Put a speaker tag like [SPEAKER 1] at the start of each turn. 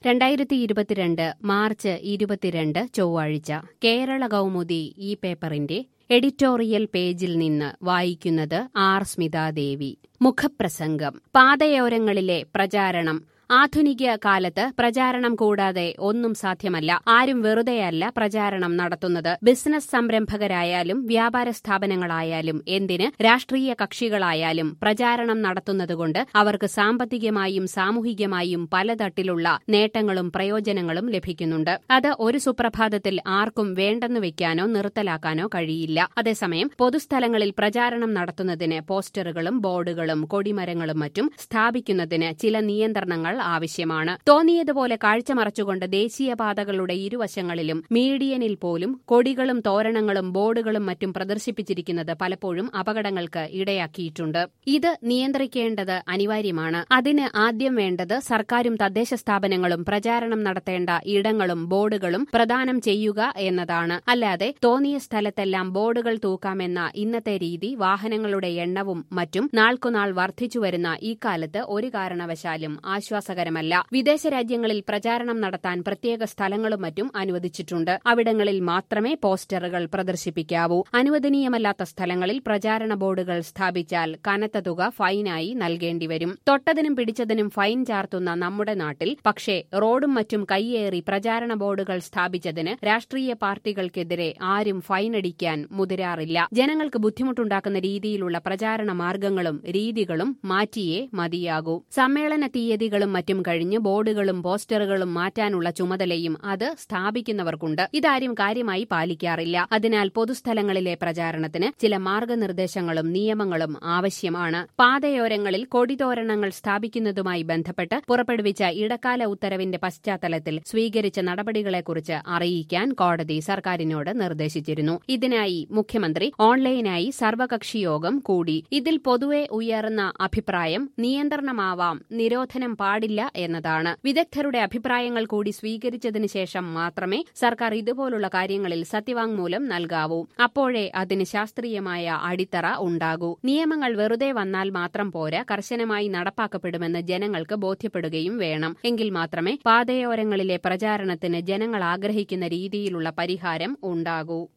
[SPEAKER 1] രണ്ടായിരത്തി ഇരുപത്തിരണ്ട് മാർച്ച് ഇരുപത്തിരണ്ട് ചൊവ്വാഴ്ച കേരള കൗമുദി ഈ പേപ്പറിന്റെ എഡിറ്റോറിയൽ പേജിൽ നിന്ന് വായിക്കുന്നത് ആർ സ്മിതാദേവി മുഖപ്രസംഗം പാതയോരങ്ങളിലെ പ്രചാരണം ആധുനിക കാലത്ത് പ്രചാരണം കൂടാതെ ഒന്നും സാധ്യമല്ല ആരും വെറുതെയല്ല പ്രചാരണം നടത്തുന്നത് ബിസിനസ് സംരംഭകരായാലും വ്യാപാര സ്ഥാപനങ്ങളായാലും എന്തിന് രാഷ്ട്രീയ കക്ഷികളായാലും പ്രചാരണം നടത്തുന്നതുകൊണ്ട് അവർക്ക് സാമ്പത്തികമായും സാമൂഹികമായും പലതട്ടിലുള്ള നേട്ടങ്ങളും പ്രയോജനങ്ങളും ലഭിക്കുന്നുണ്ട് അത് ഒരു സുപ്രഭാതത്തിൽ ആർക്കും വേണ്ടെന്ന് വെക്കാനോ നിർത്തലാക്കാനോ കഴിയില്ല അതേസമയം പൊതുസ്ഥലങ്ങളിൽ പ്രചാരണം നടത്തുന്നതിന് പോസ്റ്ററുകളും ബോർഡുകളും കൊടിമരങ്ങളും മറ്റും സ്ഥാപിക്കുന്നതിന് ചില നിയന്ത്രണങ്ങൾ ആവശ്യമാണ് തോന്നിയതുപോലെ കാഴ്ചമറച്ചുകൊണ്ട് ദേശീയപാതകളുടെ ഇരുവശങ്ങളിലും മീഡിയനിൽ പോലും കൊടികളും തോരണങ്ങളും ബോർഡുകളും മറ്റും പ്രദർശിപ്പിച്ചിരിക്കുന്നത് പലപ്പോഴും അപകടങ്ങൾക്ക് ഇടയാക്കിയിട്ടുണ്ട് ഇത് നിയന്ത്രിക്കേണ്ടത് അനിവാര്യമാണ് അതിന് ആദ്യം വേണ്ടത് സർക്കാരും തദ്ദേശ സ്ഥാപനങ്ങളും പ്രചാരണം നടത്തേണ്ട ഇടങ്ങളും ബോർഡുകളും പ്രദാനം ചെയ്യുക എന്നതാണ് അല്ലാതെ തോന്നിയ സ്ഥലത്തെല്ലാം ബോർഡുകൾ തൂക്കാമെന്ന ഇന്നത്തെ രീതി വാഹനങ്ങളുടെ എണ്ണവും മറ്റും നാൾക്കുനാൾ വർദ്ധിച്ചുവരുന്ന ഈ കാലത്ത് ഒരു കാരണവശാലും ആശ്വാസകരമല്ല വിദേശ രാജ്യങ്ങളിൽ പ്രചാരണം നടത്താൻ പ്രത്യേക സ്ഥലങ്ങളും മറ്റും അനുവദിച്ചിട്ടുണ്ട് അവിടങ്ങളിൽ മാത്രമേ പോസ്റ്ററുകൾ പ്രദർശിപ്പിക്കാവൂ അനുവദനീയമല്ലാത്ത സ്ഥലങ്ങളിൽ പ്രചാരണ ബോർഡുകൾ സ്ഥാപിച്ചാൽ കനത്ത തുക ഫൈനായി നൽകേണ്ടി വരും തൊട്ടതിനും പിടിച്ചതിനും ഫൈൻ ചാർത്തുന്ന നമ്മുടെ നാട്ടിൽ പക്ഷേ റോഡും മറ്റും കൈയേറി പ്രചാരണ ബോർഡുകൾ സ്ഥാപിച്ചതിന് രാഷ്ട്രീയ പാർട്ടികൾക്കെതിരെ ആരും ഫൈനടിക്കാൻ മുതിരാറില്ല ജനങ്ങൾക്ക് ബുദ്ധിമുട്ടുണ്ടാക്കുന്ന രീതിയിലുള്ള പ്രചാരണ മാർഗങ്ങളും രീതികളും മാറ്റിയേ മതിയാകൂ സമ്മേളന തീയതികളും മറ്റും കഴിഞ്ഞ് ബോർഡുകളും പോസ്റ്ററുകളും മാറ്റാനുള്ള ചുമതലയും അത് സ്ഥാപിക്കുന്നവർക്കുണ്ട് ഇതാരും കാര്യമായി പാലിക്കാറില്ല അതിനാൽ പൊതുസ്ഥലങ്ങളിലെ പ്രചാരണത്തിന് ചില മാർഗനിർദ്ദേശങ്ങളും നിയമങ്ങളും ആവശ്യമാണ് പാതയോരങ്ങളിൽ കൊടിതോരണങ്ങൾ സ്ഥാപിക്കുന്നതുമായി ബന്ധപ്പെട്ട് പുറപ്പെടുവിച്ച ഇടക്കാല ഉത്തരവിന്റെ പശ്ചാത്തലത്തിൽ സ്വീകരിച്ച നടപടികളെക്കുറിച്ച് അറിയിക്കാൻ കോടതി സർക്കാരിനോട് നിർദ്ദേശിച്ചിരുന്നു ഇതിനായി മുഖ്യമന്ത്രി ഓൺലൈനായി സർവകക്ഷി യോഗം കൂടി ഇതിൽ പൊതുവെ ഉയർന്ന അഭിപ്രായം നിയന്ത്രണമാവാം നിരോധനം പാടില്ല എന്നതാണ് വിദഗ്ധരുടെ അഭിപ്രായങ്ങൾ കൂടി സ്വീകരിച്ചതിനു ശേഷം മാത്രമേ സർക്കാർ ഇതുപോലുള്ള കാര്യങ്ങളിൽ സത്യവാങ്മൂലം നൽകാവൂ അപ്പോഴേ അതിന് ശാസ്ത്രീയമായ അടിത്തറ ഉണ്ടാകൂ നിയമങ്ങൾ വെറുതെ വന്നാൽ മാത്രം പോരാ കർശനമായി നടപ്പാക്കപ്പെടുമെന്ന് ജനങ്ങൾക്ക് ബോധ്യപ്പെടുകയും വേണം എങ്കിൽ മാത്രമേ പാതയോരങ്ങളിലെ പ്രചാരണത്തിന് ജനങ്ങൾ ആഗ്രഹിക്കുന്ന രീതിയിലുള്ള പരിഹാരം ഉണ്ടാകൂ